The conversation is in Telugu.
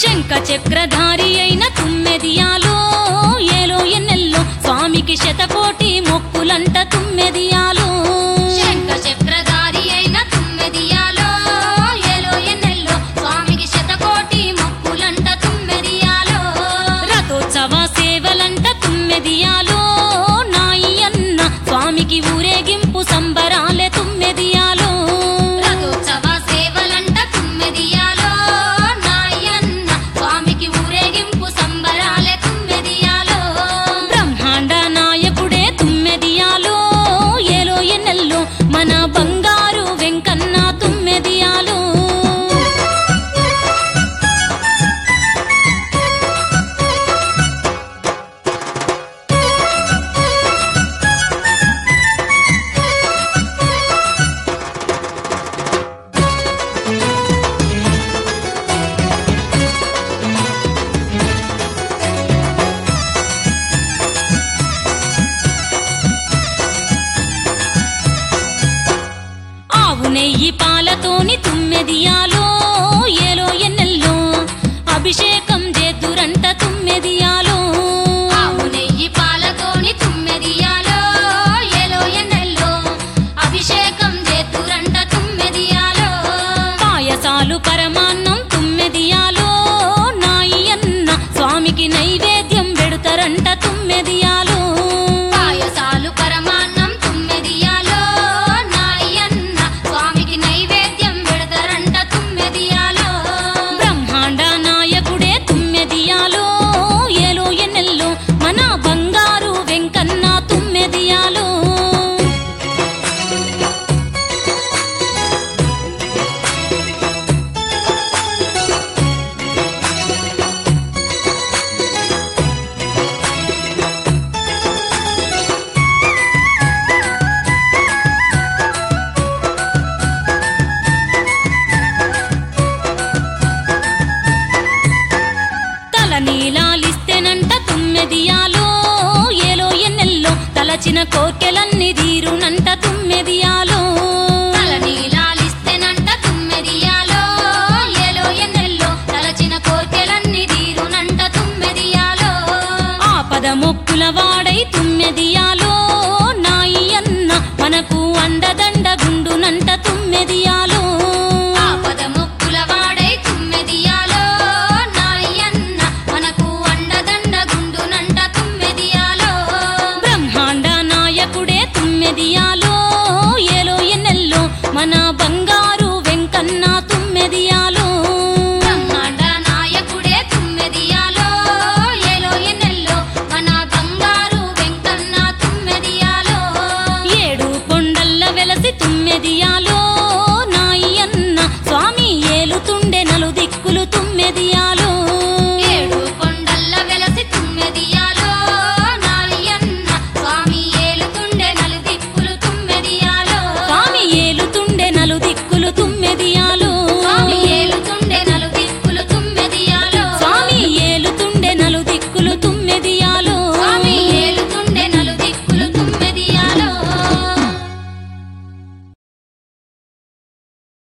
శంఖ చక్రధారి అయిన తుమ్మెదియాలో ఏలో ఎన్నెల్లో స్వామికి శతకోటి మొక్కులంట తుమ్మెదియాలు శంఖ చక్రధారి అయిన తుమ్మెదియాలో ఏలో ఎన్నెల్లో స్వామికి శతకోటి మొక్కులంట తుమ్మెదియాలో రథోత్సవ సేవలంట తుమ్మెదియాలో నాయి అన్న స్వామికి ఊరేగింపు సంబరాలే తుమ్మెదియాలో రథోత్సవ సేవలంట తుమ్మెదియాలో నాయన్న స్వామికి ఊరేగింపు సంబరాలే తుమ్మెదియాలో బ్రహ్మాండ నాయకుడే తుమ్మెదియాలో ఏలో ఎన్నెల్లో మన బంగారు వెంకన్న తుమ్మెదియాలో ఆవు నెయ్యి పాలతోని తుమ్మెదియాలో ఏలో ఎన్నెల్లో అభిషేకం చేతురంట తుమ్మెదియాలో ఆవు నెయ్యి పాలతోని తుమ్మెదియాలో ఏలో ఎన్నెల్లో అభిషేకం చేతురంట తుమ్మెదియాలో పాయసాలు పరమాన్నం తుమ్మెదియాలో నాయి అన్న స్వామికి నైవేద్యం పెడతారంట తుమ్మెదియాలో పాయసాలు పరమాన్నం తుమ్మెదియాలో నాయన్న స్వామికి నైవేద్యం పెడతారంట తుమ్మెదియాలో బ్రహ్మాండ నాయకుడే తుమ్మెదియాలో ఏలో ఎన్నెల్లో మన బంగారు వెంకన్న తుమ్మెదియాలో తల నీలాలిస్తేనంట తుమ్మెదియాలో ఏలో ఎన్నెల్లో తలచిన కోర్కెలన్నీ తీరునంట తుమ్మెదియాలో తల నీలాలిస్తేనంట తుమ్మెదియాలో ఏలో ఎన్నెల్లో తలచిన కోర్కెలన్నీ తీరునంట తుమ్మెదియాలో ఆపద మొక్కుల వాడై తుమ్మెదియాలో నాయి అన్న మనకు అండదండ గుండునంట తుమ్మెదియాలో ఆపద ముక్కుల వాడై తుమ్మెదియాలో నాయన్న మనకు అండదండ గుండునంట తుమ్మెదియాలో బ్రహ్మాండ నాయకుడే తుమ్మెదియాలో ఏలో ఎన్నెల్లో మన బంగారు వెంకన్న తుమ్మెదియాలో బ్రహ్మాండ నాయకుడే తుమ్మెదియాలో ఏలో ఎన్నెల్లో మన బంగారు వెంకన్న తుమ్మెదియాలో ఏడు కొండల్ల వెలసి తుమ్మెదియాలో నాయి అన్న స్వామి ఏలుతుండే నలు దిక్కులు తుమ్మెదియాలో